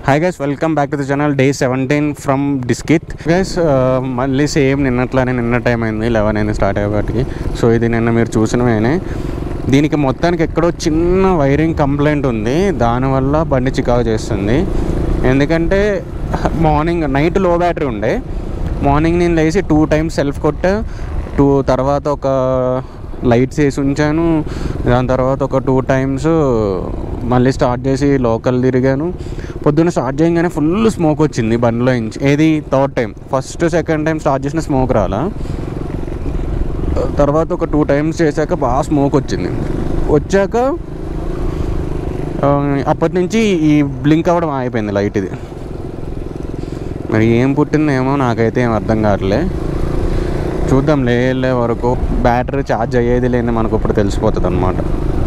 Hi guys welcome back to the channel day seventeen from Diskit guys మళ్ళీ same నిన్నట్లానే నిన్న time అయింది eleven అయింది స్టార్ట్ అయ్యేపాటికి సో ఇది నిన్న మీరు చూసినవేనే దీనికి మొత్తానికి ఎక్కడో చిన్న వైరింగ్ కంప్లైంట్ ఉంది దానివల్ల బండి చికాకు చేస్తుంది ఎందుకంటే మార్నింగ్ నైట్ లో బ్యాటరీ ఉండే మార్నింగ్ నేను లేచి టూ టైమ్స్ సెల్ఫ్ కొట్టా టూ తర్వాత ఒక లైట్స్ వేసి ఉంచాను దాని తర్వాత ఒక టూ టైమ్స్ మళ్ళీ స్టార్ట్ చేసి లోకల్ తిరిగాను పొద్దున్న స్టార్ట్ చేయగానే ఫుల్ స్మోక్ వచ్చింది బండిలో నుంచి ఏది third time first second time start చేసిన స్మోక్ రాలా తర్వాత ఒక టూ టైమ్స్ చేశాక బాగా స్మోక్ వచ్చింది వచ్చాక ఆ, అప్పటి నుంచి ఈ బ్లింక్ అవ్వడం అయిపోయింది లైట్ ఇది మరి ఏం పుట్టిందేమో నాకైతే ఏం అర్థం కావట్లే చూద్దాం లేలే వరకు బ్యాటరీ ఛార్జ్ అయ్యేది లేని మనకు ఇప్పుడు తెలిసిపోతుంది అనమాట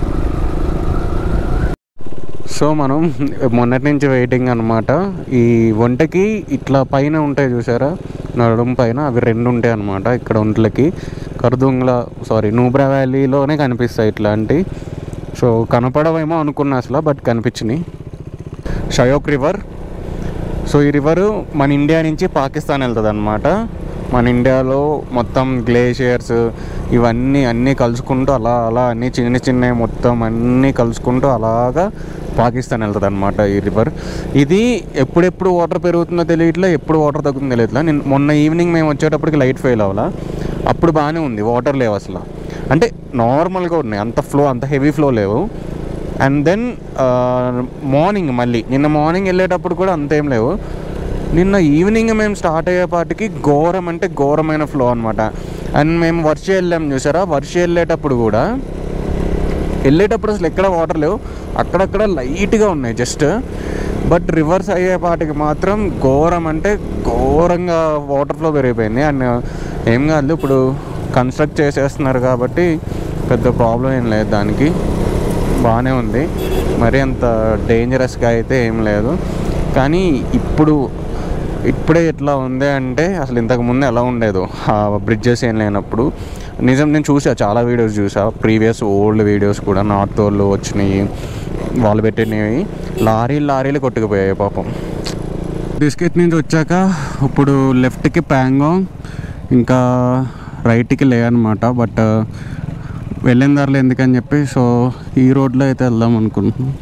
సో మనం మొన్నటి నుంచి వెయిటింగ్ అనమాట ఈ వంటకి ఇట్లా పైన ఉంటాయి చూసారా నడుం పైన అవి రెండు ఉంటాయి అనమాట ఇక్కడ ఒంట్లకి కర్దుంగ్ల సారీ నూబ్రా వ్యాలీలోనే కనిపిస్తాయి ఇట్లాంటి సో కనపడవేమో అనుకున్నా అసలు బట్ కనిపించినాయి షయోక్ రివర్ సో ఈ రివరు మన ఇండియా నుంచి పాకిస్తాన్ వెళ్తుంది అనమాట మన ఇండియాలో మొత్తం గ్లేషియర్స్ ఇవన్నీ అన్నీ కలుసుకుంటూ అలా అలా అన్నీ చిన్న చిన్న మొత్తం అన్నీ కలుసుకుంటూ అలాగా పాకిస్తాన్ వెళ్తుంది అనమాట ఈ రివర్ ఇది ఎప్పుడెప్పుడు వాటర్ పెరుగుతుందో తెలియట్లే ఎప్పుడు వాటర్ తగ్గుతుందో తెలియట్లే నేను మొన్న ఈవినింగ్ మేము వచ్చేటప్పటికి లైట్ ఫెయిల్ అవ్వాలా అప్పుడు బాగానే ఉంది వాటర్ లేవు అసలు అంటే నార్మల్గా ఉన్నాయి అంత ఫ్లో అంత హెవీ ఫ్లో లేవు అండ్ దెన్ మార్నింగ్ మళ్ళీ నిన్న మార్నింగ్ వెళ్ళేటప్పుడు కూడా అంతేం లేవు నిన్న ఈవినింగ్ మేము స్టార్ట్ అయ్యేపాటికి ఘోరం అంటే ఘోరమైన ఫ్లో అనమాట అండ్ మేము వర్ష వెళ్ళాం చూసారా వర్ష వెళ్ళేటప్పుడు కూడా వెళ్ళేటప్పుడు అసలు ఎక్కడ వాటర్ లేవు అక్కడక్కడ లైట్గా ఉన్నాయి జస్ట్ బట్ రివర్స్ అయ్యేపాటికి మాత్రం ఘోరం అంటే ఘోరంగా వాటర్ ఫ్లో పెరిగిపోయింది అండ్ ఏం కాదు ఇప్పుడు కన్స్ట్రక్ట్ చేసేస్తున్నారు కాబట్టి పెద్ద ప్రాబ్లం ఏం లేదు దానికి బాగానే ఉంది మరి అంత డేంజరస్గా అయితే ఏం లేదు కానీ ఇప్పుడు ఇప్పుడే ఎట్లా ఉంది అంటే అసలు ఇంతకు ముందు ఎలా ఉండేదో ఆ బ్రిడ్జెస్ ఏం లేనప్పుడు నిజం నేను చూసా చాలా వీడియోస్ చూసా ప్రీవియస్ ఓల్డ్ వీడియోస్ కూడా నార్త్ వాళ్ళు వచ్చినాయి వాళ్ళు పెట్టినవి లారీలు లారీలు కొట్టుకుపోయాయి పాపం బిస్కెట్ నుంచి వచ్చాక ఇప్పుడు లెఫ్ట్కి ప్యాంగాంగ్ ఇంకా రైట్కి లే అనమాట బట్ వెళ్ళిన దారిలో ఎందుకని చెప్పి సో ఈ రోడ్లో అయితే వెళ్దాం అనుకుంటున్నాం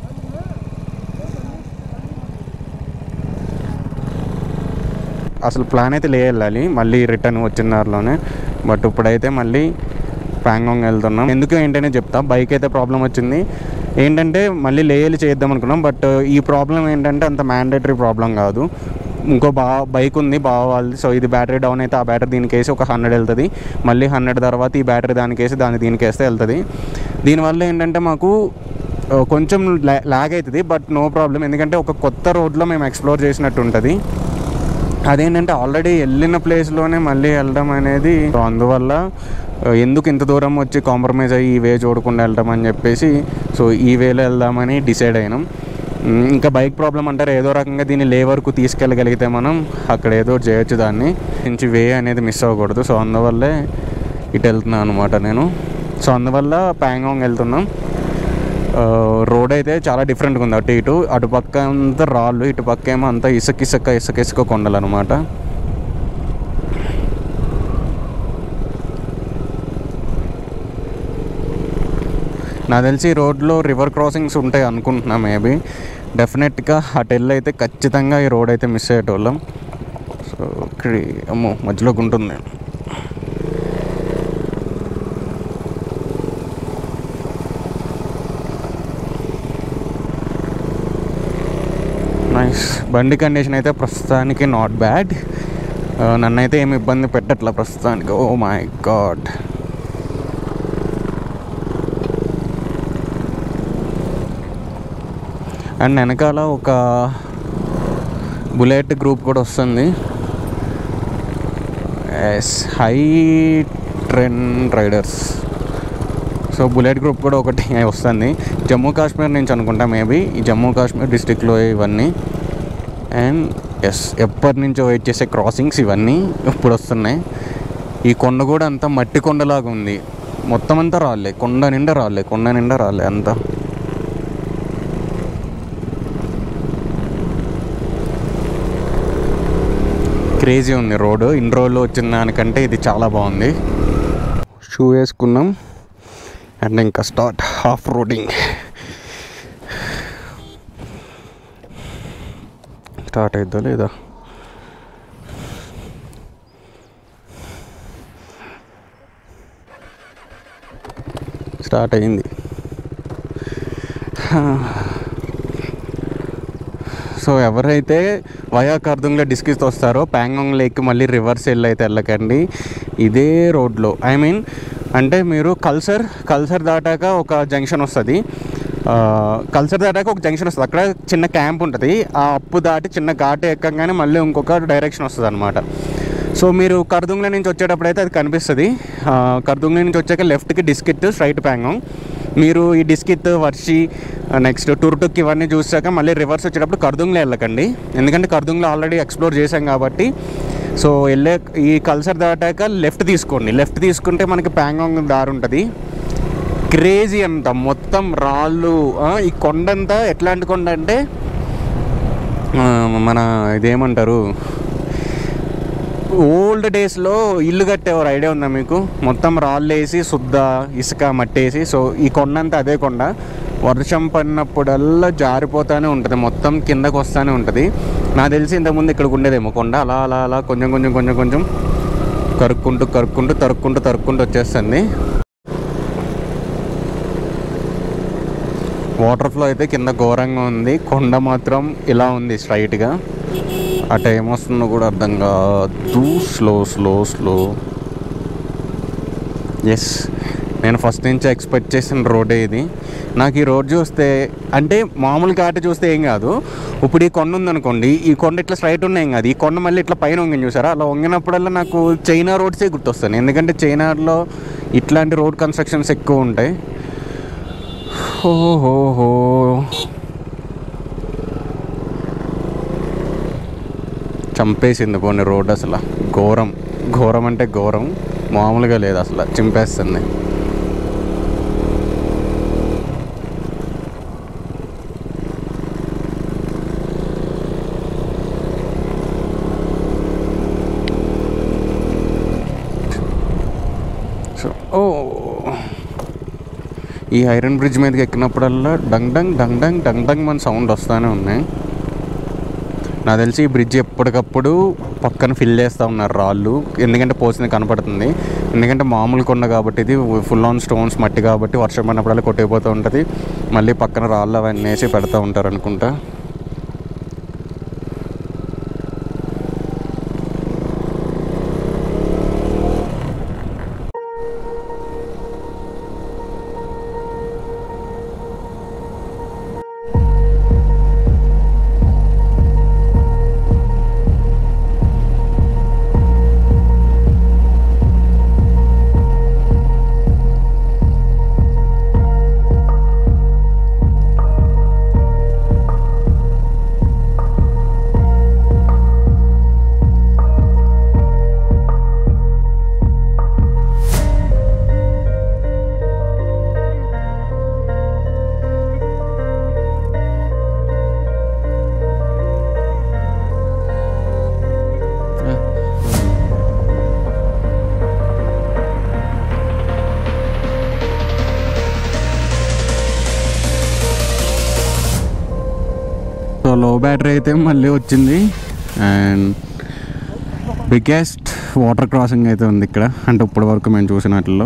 అసలు ప్లాన్ అయితే లే వెళ్ళాలి మళ్ళీ రిటర్న్ వచ్చిన దారిలోనే బట్ ఇప్పుడైతే మళ్ళీ ప్యాంగాంగ్ వెళ్తున్నాం ఎందుకు ఏంటనే చెప్తా బైక్ అయితే ప్రాబ్లం వచ్చింది ఏంటంటే మళ్ళీ లేయలు చేద్దాం అనుకున్నాం బట్ ఈ ప్రాబ్లం ఏంటంటే అంత మ్యాండేటరీ ప్రాబ్లం కాదు ఇంకో బా బైక్ ఉంది బాగా వాళ్ళది సో ఇది బ్యాటరీ డౌన్ అయితే ఆ బ్యాటరీ దీనికి వేసి ఒక హండ్రెడ్ వెళ్తుంది మళ్ళీ హండ్రెడ్ తర్వాత ఈ బ్యాటరీ దానికి వేసి దాన్ని దీనికి వేస్తే వెళ్తుంది దీనివల్ల ఏంటంటే మాకు ఆ, కొంచెం లాగ్ అవుతుంది బట్ నో ప్రాబ్లం ఎందుకంటే ఒక కొత్త రోడ్లో మేము ఎక్స్ప్లోర్ చేసినట్టు ఉంటుంది అదేంటంటే ఆల్రెడీ వెళ్ళిన ప్లేస్లోనే మళ్ళీ వెళ్ళడం అనేది సో అందువల్ల ఆ, ఎందుకు ఇంత దూరం వచ్చి కాంప్రమైజ్ అయ్యి ఈ వే చూడకుండా వెళ్ళడం అని చెప్పేసి సో ఈ వేలో వెళ్దామని డిసైడ్ అయినాం ఉమ్, ఇంకా బైక్ ప్రాబ్లం అంటారు ఏదో రకంగా దీన్ని లే వరకు తీసుకెళ్ళగలిగితే మనం అక్కడ ఏదో ఒకటి చేయొచ్చు దాన్ని నుంచి వే అనేది మిస్ అవ్వకూడదు సో అందువల్లే ఇటు వెళ్తున్నాను అనమాట నేను సో అందువల్ల ప్యాంగాంగ్ వెళ్తున్నాం ఆ, రోడ్ అయితే చాలా డిఫరెంట్గా ఉంది అటు ఇటు అటు పక్క అంతా రాళ్ళు ఇటు పక్క ఏమో అంతా ఇసుక ఇసుక ఇసుక ఇసుక కొండలు అనమాట నాకు తెలిసి ఈ రోడ్లో రివర్ క్రాసింగ్స్ ఉంటాయి అనుకుంటున్నా మేబీ డెఫినెట్గా అటు వెళ్ళి అయితే ఖచ్చితంగా ఈ రోడ్ అయితే మిస్ అయ్యేటోళ్ళం సో ఇక్కడ అమ్మో మధ్యలోకి ఉంటుంది నైస్ బండి కండిషన్ అయితే ప్రస్తుతానికి నాట్ బ్యాడ్ నన్నైతే ఏమి ఇబ్బంది పెట్టట్లా ప్రస్తుతానికి ఓ మై గాడ్ అండ్ వెనకాల ఒక బుల్లెట్ గ్రూప్ కూడా వస్తుంది yes high trend riders so bullet group కూడా ఒకటి వస్తుంది జమ్మూ కాశ్మీర్ నుంచి అనుకుంటా మేబీ ఈ జమ్మూ కాశ్మీర్ డిస్టిక్లో ఇవన్నీ అండ్ ఎస్ ఎప్పటి నుంచో వెయిట్ చేసే క్రాసింగ్స్ ఇవన్నీ ఇప్పుడు వస్తున్నాయి ఈ కొండ కూడా అంతా మట్టి కొండలాగా ఉంది మొత్తం అంతా రాలే కొండ నిండా రాలే కొండ నిండా రాలే అంతా క్రేజీ ఉంది రోడ్ ఇన్ని రోజులు వచ్చిన దానికంటే ఇది చాలా బాగుంది షూ వేసుకున్నాం అండ్ ఇంకా స్టార్ట్ హాఫ్ రోడింగ్ స్టార్ట్ అయిద్దా లేదా స్టార్ట్ అయింది సో ఎవరైతే వయా కర్దుంగ్లో డిస్కిస్ వస్తారో ప్యాంగాంగ్ లేక్ మళ్ళీ రివర్స్ వెళ్ళి అయితే వెళ్ళకండి ఇదే రోడ్లో ఐ మీన్ అంటే మీరు కల్సర్ కల్సర్ దాటాక ఒక జంక్షన్ వస్తుంది ఆ, కల్సర్ దాటాక ఒక జంక్షన్ వస్తుంది అక్కడ చిన్న క్యాంప్ ఉంటుంది ఆ అప్పు దాటి చిన్న ఘాటు ఎక్కగానే మళ్ళీ ఇంకొక డైరెక్షన్ వస్తుంది అనమాట సో మీరు కర్దుంగ్ల నుంచి వచ్చేటప్పుడు అయితే అది కనిపిస్తుంది ఆ, కర్దుంగ్ల నుంచి వచ్చాక లెఫ్ట్కి డిస్కిట్ స్ట్రైట్ ప్యాంగాంగ్ మీరు ఈ డిస్కిత్ వర్షి నెక్స్ట్ టూర్టుక్ ఇవన్నీ చూసాక మళ్ళీ రివర్స్ వచ్చేటప్పుడు కర్దుంగ్లో వెళ్ళకండి ఎందుకంటే కర్దుంగ్లో ఆల్రెడీ ఎక్స్ప్లోర్ చేశాం కాబట్టి సో వెళ్ళే ఈ కల్సర్ దాటాక లెఫ్ట్ తీసుకోండి లెఫ్ట్ తీసుకుంటే మనకి ప్యాంగాంగ్ దారి ఉంటుంది క్రేజీ అంత మొత్తం రాళ్ళు ఆ, ఈ కొండంతా ఎట్లాంటి కొండ అంటే ఆ, మన ఇదేమంటారు ఓల్డ్ డేస్లో ఇల్లు కట్టేవారు ఐడియా ఉందా మీకు మొత్తం రాళ్ళు వేసి శుద్ధ ఇసుక మట్టేసి సో ఈ కొండ అంతా అదే కొండ వర్షం పడినప్పుడల్లా జారిపోతూనే ఉంటుంది మొత్తం కిందకు వస్తూనే ఉంటుంది నాకు తెలిసి ఇంతకుముందు ఇక్కడికి ఉండేదేమో కొండ అలా అలా అలా కొంచెం కొంచెం కొంచెం కొంచెం కరుక్కుంటూ కరుక్కుంటూ తరుక్కుంటూ తరుక్కుంటూ వచ్చేస్తుంది వాటర్ ఫ్లో అయితే కింద ఘోరంగా ఉంది కొండ మాత్రం ఇలా ఉంది స్ట్రైట్గా అటు ఏమొస్తుందో కూడా అర్థం కాదు స్లో స్లో స్లో ఎస్ నేను ఫస్ట్ నుంచి ఎక్స్పెక్ట్ చేసిన రోడే ఇది నాకు ఈ రోడ్ చూస్తే అంటే మామూలు ఘాటు చూస్తే ఏం కాదు ఇప్పుడు ఈ కొండ ఉందనుకోండి ఈ కొండ ఇట్లా స్ట్రైట్ ఉన్నాయి ఏం కాదు ఈ కొండ మళ్ళీ ఇట్లా పైన వంగింది చూసారా అలా వంగినప్పుడల్లా నాకు చైనా రోడ్సే గుర్తొస్తాయి ఎందుకంటే చైనాలో ఇట్లాంటి రోడ్ కన్స్ట్రక్షన్స్ ఎక్కువ ఉంటాయి ఓహోహో చంపేసింది కొన్ని రోడ్ అసలు ఘోరం ఘోరం అంటే ఘోరం మామూలుగా లేదు అసలు చింపేస్తుంది సో ఓ ఈ ఐరన్ బ్రిడ్జ్ మీదకి ఎక్కినప్పుడల్లా డంగ్ డంగ్ డంగ్ డంగ్ డంగ్ డంగ్ మన సౌండ్ వస్తూనే ఉన్నాయి నాకు తెలిసి ఈ బ్రిడ్జ్ ఎప్పటికప్పుడు పక్కన ఫిల్ చేస్తూ ఉన్నారు రాళ్ళు ఎందుకంటే పోసింది కనపడుతుంది ఎందుకంటే మామూలు కొండ కాబట్టి ఇది ఫుల్ ఆన్ స్టోన్స్ మట్టి కాబట్టి వర్షం పడినప్పుడల్లా కొట్టిపోతూ ఉంటుంది మళ్ళీ పక్కన రాళ్ళు అవన్నీ వేసి పెడతా ఉంటారు అనుకుంటా సో లో బ్యాటరీ అయితే మళ్ళీ వచ్చింది అండ్ బిగ్గెస్ట్ వాటర్ క్రాసింగ్ అయితే ఉంది ఇక్కడ అంటే ఇప్పటి వరకు మేము చూసినట్లో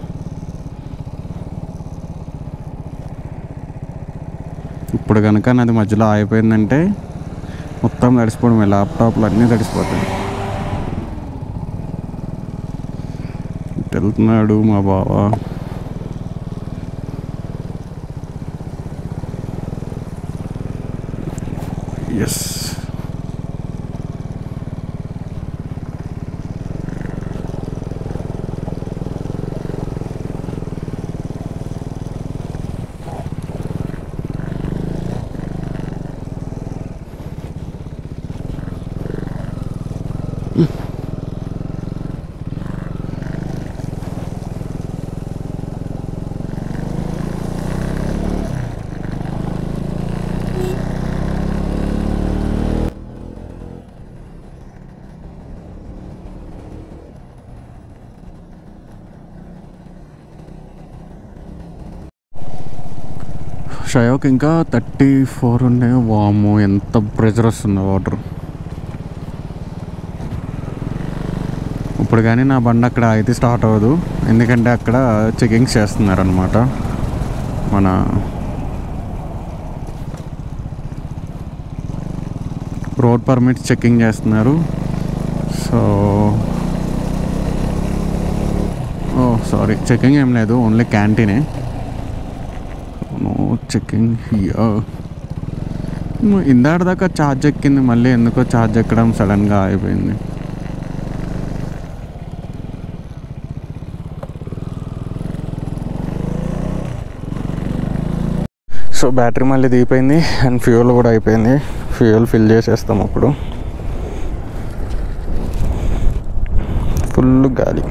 ఇప్పుడు కనుక నాది మధ్యలో ఆగిపోయిందంటే మొత్తం తడిసిపోవడమే ల్యాప్టాప్లు అన్నీ తడిసిపోతాయి ఇటు వెళ్తున్నాడు మా బావ ఎస్ షయోక్ ఇంకా థర్టీ ఫోర్ ఉన్నాయి వాము ఎంత ప్రెజర్ వస్తుంది వాటర్ ఇప్పుడు కానీ నా బండి అక్కడ అయితే స్టార్ట్ అవ్వదు ఎందుకంటే అక్కడ చెకింగ్స్ చేస్తున్నారు అనమాట మన రోడ్ పర్మిట్స్ చెకింగ్ చేస్తున్నారు సో ఓ సారీ చెకింగ్ ఏం లేదు ఓన్లీ క్యాంటీనే నో చెకింగ్ హియర్ ఇందాక దాకా ఛార్జ్ ఎక్కింది మళ్ళీ ఎందుకో ఛార్జ్ ఎక్కడం సడన్గా అయిపోయింది సో బ్యాటరీ మళ్ళీ దిగిపోయింది అండ్ ఫ్యూయల్ కూడా అయిపోయింది ఫ్యూయల్ ఫిల్ చేసేస్తాం అప్పుడు ఫుల్ గాలి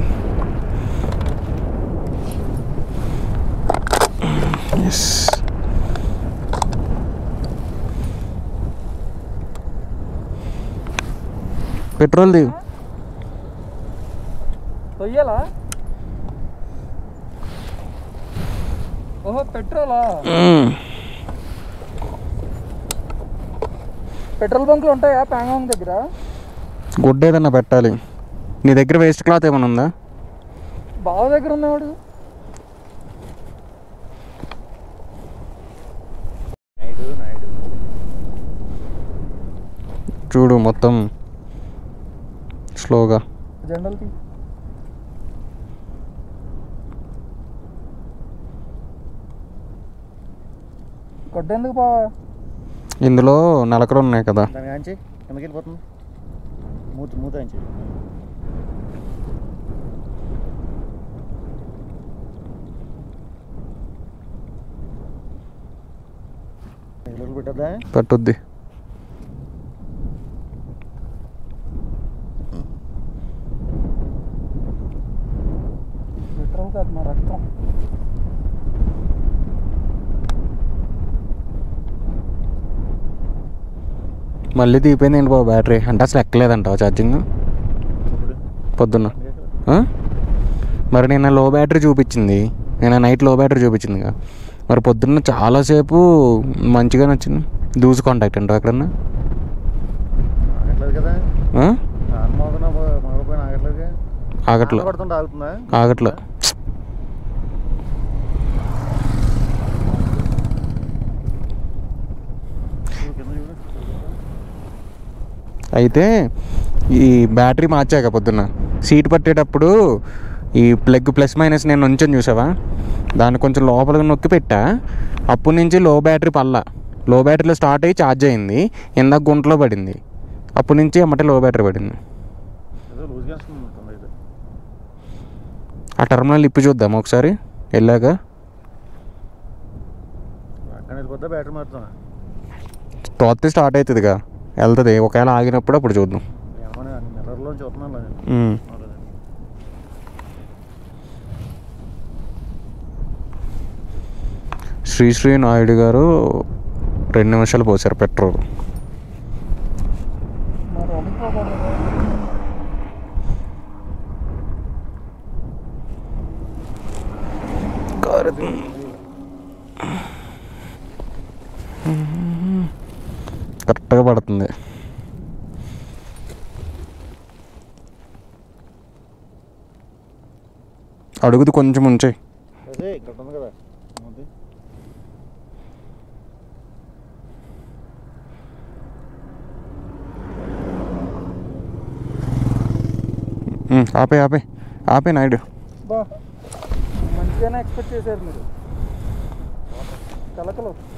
ఎస్ పెట్రోల్ దిగు తొయ్యాలా ఓహో పెట్రోలా పెట్రోల్ బంకులు ఉంటాయా ప్యాంగాంగ్ దగ్గర గుడ్డ ఏదన్నా పెట్టాలి నీ దగ్గర వేస్ట్ క్లాత్ ఏమైనా ఉందా బావ దగ్గర ఉన్నవాడు చూడు మొత్తం స్లోగా జెండల్కి కొట్టేందుకు బావా ఇందులో నలకలు ఉన్నాయి కదా దాని కాంచి కిందకి వెళ్ళిపోతుంది మూత మూత అంచి ఎగులకు పెట్టద్దా పట్టుద్ది పెట్రోల్ కాదు మా రక్తం మళ్ళీ దిగిపోయింది ఏంటి బాబు బ్యాటరీ అంటే అసలు ఎక్కలేదంటావా ఛార్జింగ్ ఇప్పుడు పొద్దున్న ఆ? మరి నిన్న లో బ్యాటరీ చూపించింది నిన్న నైట్ లో బ్యాటరీ చూపించిందిగా మరి పొద్దున్న చాలాసేపు మంచిగానే వచ్చింది దూసు కాంటాక్ట్ అంటావు ఎక్కడన్నా ఆగట్లేదు కదా ఆ? ఆన్ మోగన మోగపోయిన ఆగట్లేదుగా ఆగట్ల పడుతుంటే ఆగుతుందా ఆగట్ల చూడు కింద చూడు అయితే ఈ బ్యాటరీ మార్చాక పొద్దున్న సీట్ పట్టేటప్పుడు ఈ ప్లగ్ ప్లస్ మైనస్ నేను ఉంచాను చూసావా దాన్ని కొంచెం లోపలికి నొక్కి పెట్టా అప్పటి నుంచి లో బ్యాటరీ పల్లా లో బ్యాటరీలో స్టార్ట్ అయ్యి ఛార్జ్ అయింది ఇందాక గుంటలో పడింది అప్పటి నుంచి అమ్మటే లో బ్యాటరీ పడింది ఏదో లూజ్గా వస్తుంది కింద అయితే ఆ టర్మినల్ ఇప్పి చూద్దాం ఒకసారి వెళ్ళాక అక్కడ వెళ్ళిపోద్దా బ్యాటరీ మారుతున్నా తోస్తే స్టార్ట్ అవుతుందిగా వెళ్తుంది ఒకవేళ ఆగినప్పుడు అప్పుడు చూద్దాం ఏమని మిర్రర్లో చూస్తున్నాను నేను ఉమ్. అవునండి. శ్రీశ్రీ నాయుడు గారు రెండు నిమిషాలు పోసారు పెట్రోల్ మరి వణికిపోకూడదు కరెక్ట్గా పడుతుంది అడుగుది కొంచెం ఉంచే అదే ఇక్కడ ఉంది కదా ఉంది. ఆపే ఆపే ఆపే నాయుడు బా మంచిగానే ఎక్స్పెక్ట్ చేశారు మీరు కలకలు